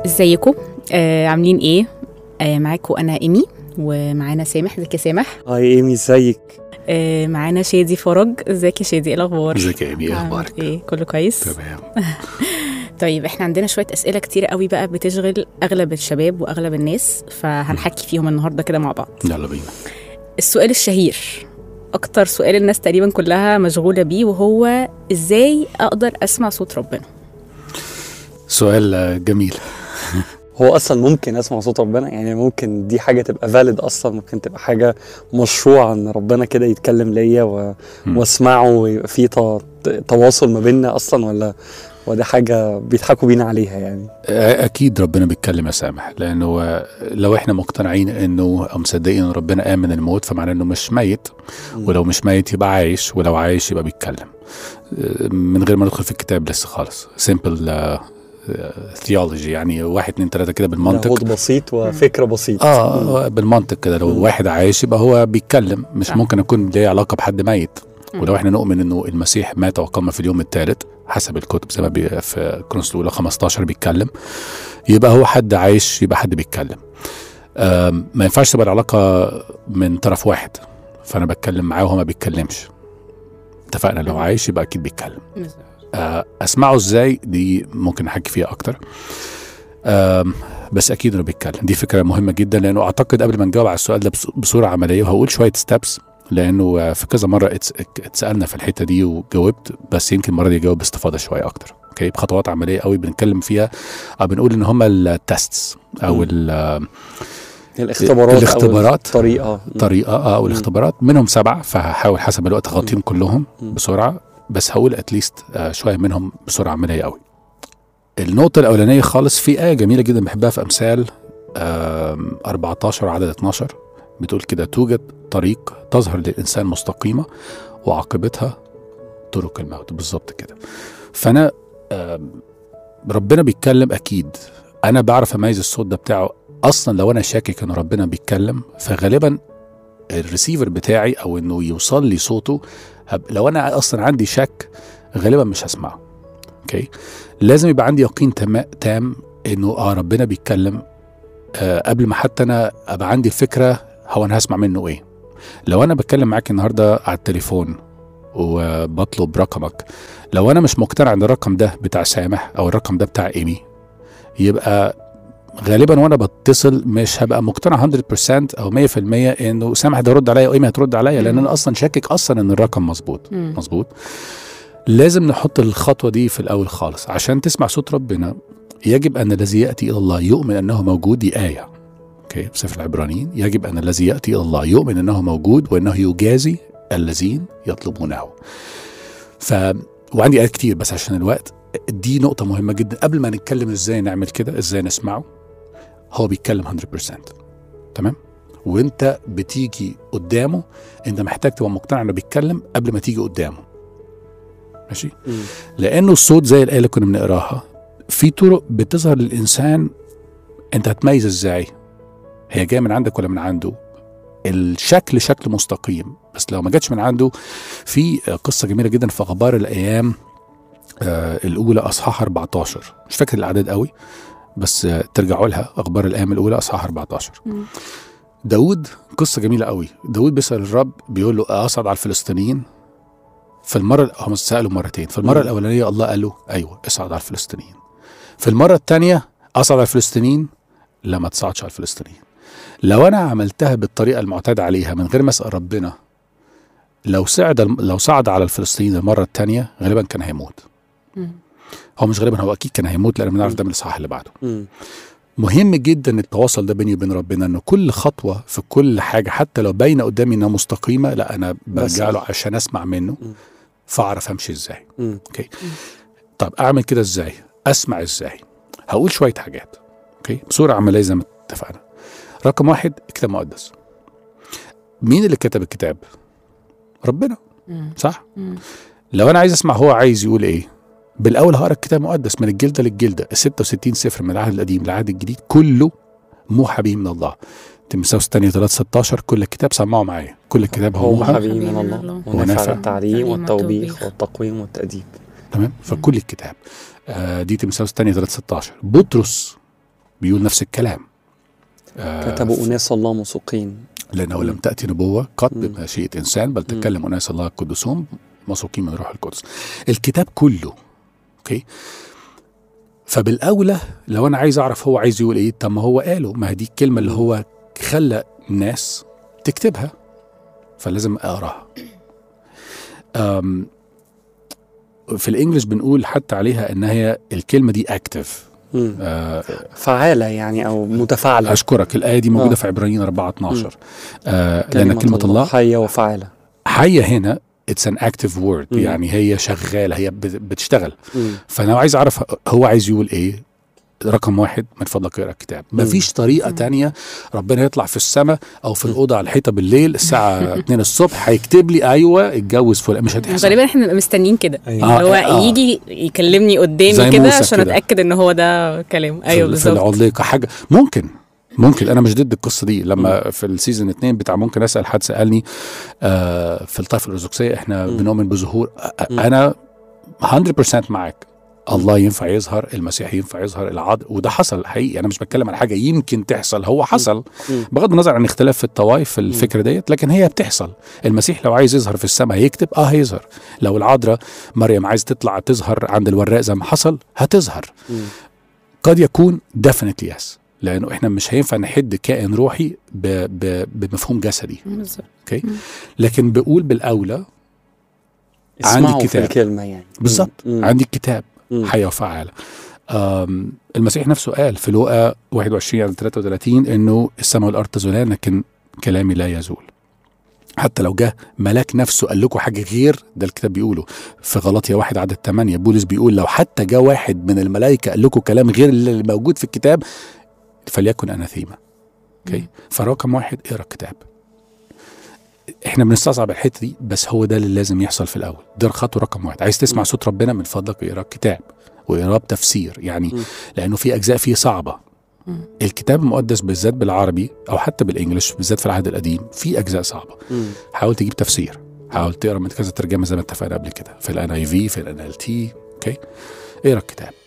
ازيكم آه عاملين ايه آه معاكم انا ايمي ومعانا سامح ازيك يا سامح هاي ايمي ازيك آه معانا شادي فرج ازيك يا شادي ايه الاخبار ازيك يا ايمي ايه عامل اخبارك؟ ايه كله كويس تمام طيب احنا عندنا شويه اسئله كتير قوي بقى بتشغل اغلب الشباب واغلب الناس فهنحكي فيهم النهارده كده مع بعض يلا بينا السؤال الشهير اكتر سؤال الناس تقريبا كلها مشغوله بيه وهو ازاي اقدر اسمع صوت ربنا سؤال آه، جميل هو اصلا ممكن اسمع صوت ربنا يعني ممكن دي حاجه تبقى فاليد اصلا ممكن تبقى حاجه مشروعه ان ربنا كده يتكلم ليا و... مم. واسمعه ويبقى في ت... تواصل ما بيننا اصلا ولا وده حاجه بيضحكوا بينا عليها يعني آه، اكيد ربنا بيتكلم يا سامح لانه آه، لو احنا مقتنعين انه او مصدقين ان ربنا قام من الموت فمعناه انه مش ميت ولو مش ميت يبقى عايش ولو عايش يبقى بيتكلم آه، من غير ما ندخل في الكتاب لسه خالص سيمبل ثيولوجي يعني واحد اتنين تلاته كده بالمنطق لاهوت بسيط وفكره بسيط اه بالمنطق كده لو مم. واحد عايش يبقى هو بيتكلم مش صح. ممكن يكون ليه علاقه بحد ميت مم. ولو احنا نؤمن انه المسيح مات وقام في اليوم الثالث حسب الكتب زي ما بي في كرونس الاولى 15 بيتكلم يبقى هو حد عايش يبقى حد بيتكلم آم، ما ينفعش تبقى العلاقه من طرف واحد فانا بتكلم معاه وهو ما بيتكلمش اتفقنا لو مم. عايش يبقى اكيد بيتكلم آه، اسمعه ازاي دي ممكن نحكي فيها اكتر آم، بس اكيد انه بيتكلم دي فكره مهمه جدا لانه اعتقد قبل ما نجاوب على السؤال ده بص- بصوره عمليه وهقول شويه ستابس لانه آه، في كذا مره اتس- اتسالنا في الحته دي وجاوبت بس يمكن المره دي اجاوب باستفاضه شويه اكتر اوكي بخطوات عمليه قوي بنتكلم فيها او بنقول ان هم التستس او مم. ال- الاختبارات الاختبارات. أو الطريقه الطريقه اه او الاختبارات منهم سبعه فهحاول حسب الوقت اغطيهم كلهم مم. بسرعه بس هقول اتليست شويه منهم بسرعه عمليه قوي النقطه الاولانيه خالص في ايه جميله جدا بحبها في امثال آم، 14 عدد 12 بتقول كده توجد طريق تظهر للانسان مستقيمه وعاقبتها طرق الموت بالظبط كده فانا آم، ربنا بيتكلم اكيد انا بعرف اميز الصوت ده بتاعه اصلا لو انا شاكك ان ربنا بيتكلم فغالبا الريسيفر بتاعي او انه يوصل لي صوته هب لو انا اصلا عندي شك غالبا مش هسمعه اوكي لازم يبقى عندي يقين تام تام انه اه ربنا بيتكلم آه قبل ما حتى انا ابقى عندي فكره هو انا هسمع منه ايه لو انا بتكلم معاك النهارده على التليفون وبطلب رقمك لو انا مش مقتنع ان الرقم ده بتاع سامح او الرقم ده بتاع ايمي يبقى غالبا وانا بتصل مش هبقى مقتنع 100% او 100% انه سامح ده يرد عليا وايمي هترد عليا لان مم. انا اصلا شاكك اصلا ان الرقم مظبوط مم. مظبوط لازم نحط الخطوه دي في الاول خالص عشان تسمع صوت ربنا يجب ان الذي ياتي الى الله يؤمن انه موجود دي ايه اوكي في سفر العبرانيين يجب ان الذي ياتي الى الله يؤمن انه موجود وانه يجازي الذين يطلبونه ف وعندي ايات كتير بس عشان الوقت دي نقطة مهمة جدا قبل ما نتكلم ازاي نعمل كده ازاي نسمعه هو بيتكلم 100% تمام وانت بتيجي قدامه انت محتاج تبقى مقتنع انه بيتكلم قبل ما تيجي قدامه ماشي مم. لانه الصوت زي الايه اللي كنا بنقراها في طرق بتظهر للانسان انت هتميز ازاي هي جايه من عندك ولا من عنده الشكل شكل مستقيم بس لو ما جاتش من عنده في قصه جميله جدا في اخبار الايام آه الاولى اصحاح 14 مش فاكر الاعداد قوي بس آه ترجعوا لها اخبار الايام الاولى اصحاح 14 مم. داود قصه جميله قوي داود بيسال الرب بيقول له اصعد على الفلسطينيين في المره هم سالوا مرتين في المره مم. الاولانيه الله قال له ايوه اصعد على الفلسطينيين في المره الثانيه اصعد على الفلسطينيين لا ما تصعدش على الفلسطينيين لو انا عملتها بالطريقه المعتاد عليها من غير ما اسال ربنا لو صعد لو صعد على الفلسطينيين المره الثانيه غالبا كان هيموت مم. هو مش غالبا هو اكيد كان هيموت لان بنعرف ده من الاصحاح اللي بعده مم. مهم جدا التواصل ده بيني وبين ربنا ان كل خطوه في كل حاجه حتى لو باينه قدامي انها مستقيمه لا انا برجع له عشان اسمع منه مم. فاعرف امشي ازاي مم. اوكي طب اعمل كده ازاي اسمع ازاي هقول شويه حاجات اوكي بصوره عمليه زي ما اتفقنا رقم واحد كتاب مقدس مين اللي كتب الكتاب ربنا مم. صح مم. لو انا عايز اسمع هو عايز يقول ايه بالاول هقرا الكتاب المقدس من الجلده للجلده ال 66 سفر من العهد القديم للعهد الجديد كله موحى به من الله تمساوس الثانية 3 16 كل الكتاب سمعوا معايا كل الكتاب هو هو موحى حبيبي من الله ونفع ونفع. التعليم والتوبيخ والتوبيخ. والتقويم والتأديب تمام فكل الكتاب آه دي تمساوس الثانية 3 16 بطرس بيقول نفس الكلام آه، كتبوا اناس الله مسوقين لأنه لم تأتي نبوة قط بمشيئة إنسان بل تتكلم أناس الله القدسون مسوقين من روح القدس الكتاب كله أوكي فبالأولى لو أنا عايز أعرف هو عايز يقول إيه طب ما هو قاله ما هي دي الكلمة اللي هو خلى الناس تكتبها فلازم أقراها أم، في الإنجليش بنقول حتى عليها إن هي الكلمة دي أكتف مم. فعالة يعني او متفاعلة أشكرك الآية دي موجودة آه. في عبرانيين 4 12 آه لأن كلمة الله حية وفعالة حية هنا اتس ان اكتف وورد مم. يعني هي شغاله هي بت- بتشتغل مم. فانا عايز اعرف هو عايز يقول ايه رقم واحد من فضلك اقرا الكتاب مفيش طريقه تانية ربنا يطلع في السماء او في الاوضه على الحيطه بالليل الساعه 2 الصبح هيكتب لي ايوه اتجوز فلان مش هتحصل غالبا احنا بنبقى مستنيين كده أيوة. اللي هو آه، آه. يجي يكلمني زي قدامي كده موسى عشان كده. اتاكد ان هو ده كلام ايوه في, في بالظبط العليقه حاجه ممكن ممكن انا مش ضد القصه دي لما في السيزون اتنين بتاع ممكن اسال حد سالني آه في الطائفه الارثوذكسيه احنا مم. بنؤمن بظهور أ- مم. انا 100% معاك الله ينفع يظهر المسيح ينفع يظهر العض وده حصل حقيقي انا مش بتكلم عن حاجه يمكن تحصل هو حصل مم. بغض النظر عن اختلاف في الطوائف في الفكره ديت لكن هي بتحصل المسيح لو عايز يظهر في السماء هيكتب اه هيظهر لو العذراء مريم عايز تطلع تظهر عند الوراق زي ما حصل هتظهر مم. قد يكون definitely yes لانه احنا مش هينفع نحد كائن روحي ب ب بمفهوم جسدي بالظبط اوكي لكن بقول بالاولى عندي اسمعوا في كتاب. الكلمة يعني بالظبط مم. عندي الكتاب مم. حيه وفعاله أم، المسيح نفسه قال في لوقا 21 على 33 انه السماء والارض تزولان لكن كلامي لا يزول حتى لو جه ملاك نفسه قال لكم حاجه غير ده الكتاب بيقوله في غلطية واحد عدد 8 بولس بيقول لو حتى جه واحد من الملائكه قال لكم كلام غير اللي موجود في الكتاب فليكن اناثيما اوكي فرقم واحد اقرا الكتاب احنا بنستصعب الحته دي بس هو ده اللي لازم يحصل في الاول ده خطوه رقم واحد عايز تسمع م. صوت ربنا من فضلك اقرا الكتاب واقراه بتفسير يعني م. لانه في اجزاء فيه صعبه م. الكتاب المقدس بالذات بالعربي او حتى بالانجلش بالذات في العهد القديم في اجزاء صعبه مم. حاول تجيب تفسير حاول تقرا من كذا ترجمه زي ما اتفقنا قبل كده في الان اي في في الان ال تي اوكي اقرا الكتاب